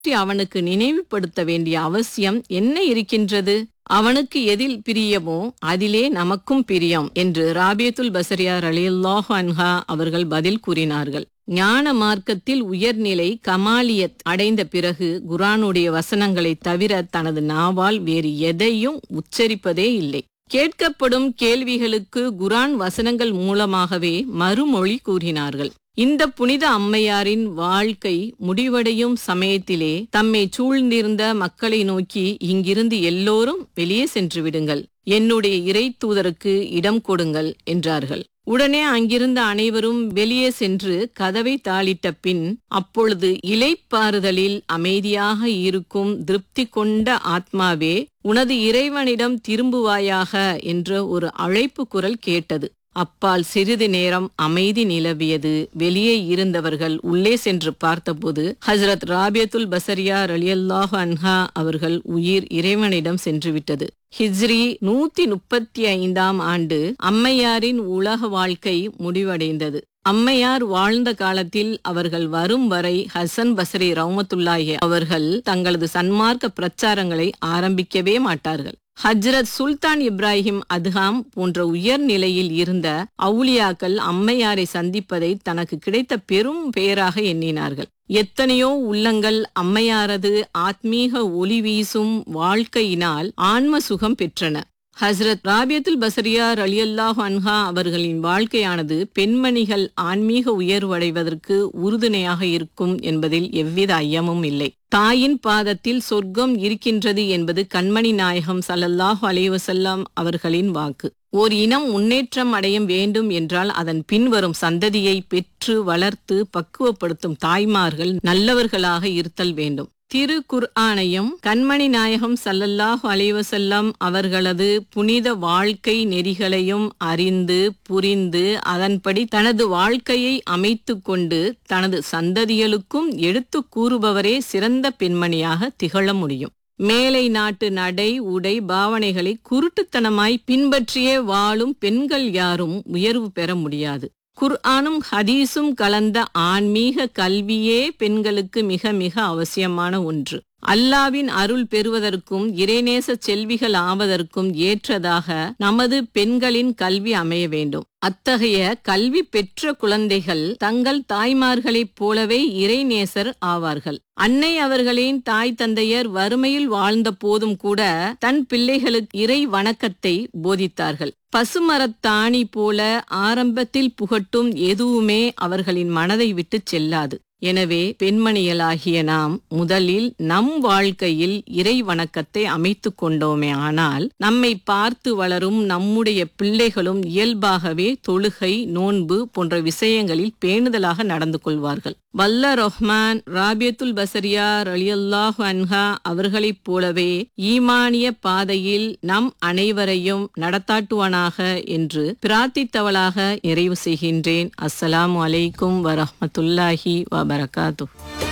பற்றி அவனுக்கு நினைவுபடுத்த வேண்டிய அவசியம் என்ன இருக்கின்றது அவனுக்கு எதில் பிரியமோ அதிலே நமக்கும் பிரியம் என்று ராபியத்துல் பசரியார் அலியல்லாஹு அன்ஹா அவர்கள் பதில் கூறினார்கள் ஞான மார்க்கத்தில் உயர்நிலை கமாலியத் அடைந்த பிறகு குரானுடைய வசனங்களை தவிர தனது நாவால் வேறு எதையும் உச்சரிப்பதே இல்லை கேட்கப்படும் கேள்விகளுக்கு குரான் வசனங்கள் மூலமாகவே மறுமொழி கூறினார்கள் இந்த புனித அம்மையாரின் வாழ்க்கை முடிவடையும் சமயத்திலே தம்மை சூழ்ந்திருந்த மக்களை நோக்கி இங்கிருந்து எல்லோரும் வெளியே சென்று விடுங்கள் என்னுடைய இறை தூதருக்கு இடம் கொடுங்கள் என்றார்கள் உடனே அங்கிருந்த அனைவரும் வெளியே சென்று கதவை தாளிட்ட பின் அப்பொழுது இலைப்பாறுதலில் அமைதியாக இருக்கும் திருப்தி கொண்ட ஆத்மாவே உனது இறைவனிடம் திரும்புவாயாக என்ற ஒரு அழைப்பு குரல் கேட்டது அப்பால் சிறிது நேரம் அமைதி நிலவியது வெளியே இருந்தவர்கள் உள்ளே சென்று பார்த்தபோது ஹசரத் ராபியத்துல் பசரியா ரலியல்லாஹு அன்ஹா அவர்கள் உயிர் இறைவனிடம் சென்றுவிட்டது ஹிஜ்ரி நூத்தி முப்பத்தி ஐந்தாம் ஆண்டு அம்மையாரின் உலக வாழ்க்கை முடிவடைந்தது அம்மையார் வாழ்ந்த காலத்தில் அவர்கள் வரும் வரை ஹசன் பசரி ரவுமத்துல்லாஹி அவர்கள் தங்களது சன்மார்க்க பிரச்சாரங்களை ஆரம்பிக்கவே மாட்டார்கள் ஹஜ்ரத் சுல்தான் இப்ராஹிம் அதுகாம் போன்ற உயர் நிலையில் இருந்த அவுலியாக்கள் அம்மையாரை சந்திப்பதை தனக்கு கிடைத்த பெரும் பெயராக எண்ணினார்கள் எத்தனையோ உள்ளங்கள் அம்மையாரது ஆத்மீக ஒளி வீசும் வாழ்க்கையினால் ஆன்ம சுகம் பெற்றன ஹஸ்ரத் ராபியத்துல் பசரியா அலியல்லாஹ் அன்ஹா அவர்களின் வாழ்க்கையானது பெண்மணிகள் ஆன்மீக உயர்வடைவதற்கு உறுதுணையாக இருக்கும் என்பதில் எவ்வித ஐயமும் இல்லை தாயின் பாதத்தில் சொர்க்கம் இருக்கின்றது என்பது கண்மணி நாயகம் சல்லல்லாஹு அலைவசல்லாம் அவர்களின் வாக்கு ஓர் இனம் முன்னேற்றம் அடைய வேண்டும் என்றால் அதன் பின்வரும் சந்ததியை பெற்று வளர்த்து பக்குவப்படுத்தும் தாய்மார்கள் நல்லவர்களாக இருத்தல் வேண்டும் திரு குர்ஆனையும் கண்மணி நாயகம் சல்லல்லாஹு அலைவசல்லம் அவர்களது புனித வாழ்க்கை நெறிகளையும் அறிந்து புரிந்து அதன்படி தனது வாழ்க்கையை அமைத்து கொண்டு தனது சந்ததிகளுக்கும் எடுத்து கூறுபவரே சிறந்த பெண்மணியாக திகழ முடியும் மேலை நாட்டு நடை உடை பாவனைகளை குருட்டுத்தனமாய் பின்பற்றியே வாழும் பெண்கள் யாரும் உயர்வு பெற முடியாது குர்ஆனும் ஹதீஸும் கலந்த ஆன்மீக கல்வியே பெண்களுக்கு மிக மிக அவசியமான ஒன்று அல்லாவின் அருள் பெறுவதற்கும் இறைநேச செல்விகள் ஆவதற்கும் ஏற்றதாக நமது பெண்களின் கல்வி அமைய வேண்டும் அத்தகைய கல்வி பெற்ற குழந்தைகள் தங்கள் தாய்மார்களைப் போலவே இறைநேசர் ஆவார்கள் அன்னை அவர்களின் தாய் தந்தையர் வறுமையில் வாழ்ந்த போதும் கூட தன் பிள்ளைகளுக்கு இறை வணக்கத்தை போதித்தார்கள் பசுமரத்தாணி போல ஆரம்பத்தில் புகட்டும் எதுவுமே அவர்களின் மனதை விட்டு செல்லாது எனவே பெண்மணியலாகிய நாம் முதலில் நம் வாழ்க்கையில் இறை வணக்கத்தை அமைத்து கொண்டோமே ஆனால் நம்மை பார்த்து வளரும் நம்முடைய பிள்ளைகளும் இயல்பாகவே தொழுகை நோன்பு போன்ற விஷயங்களில் பேணுதலாக நடந்து கொள்வார்கள் வல்ல ரொஹ்மான் ராபியத்துல் பசரியா ரலியல்லாஹு அன்ஹா அவர்களைப் போலவே ஈமானிய பாதையில் நம் அனைவரையும் நடத்தாட்டுவானாக என்று பிரார்த்தித்தவளாக நிறைவு செய்கின்றேன் அஸ்ஸலாமு அலைக்கும் வரஹ்மத்துல்லாஹி வபரகாத்து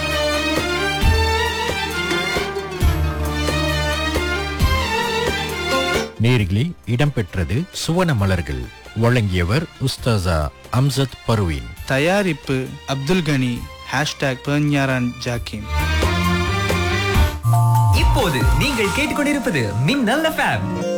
நேரிலே இடம்பெற்றது சுவன மலர்கள் வழங்கியவர் உஸ்தாசா அம்சத் பர்வீன் தயாரிப்பு அப்துல் கனி ஹேஷ்டாக் பெர்ஞாரான் ஜாக்கிம் இப்போது நீங்கள் கேட்டுக்கொண்டிருப்பது மின்னல் எஃப்எம்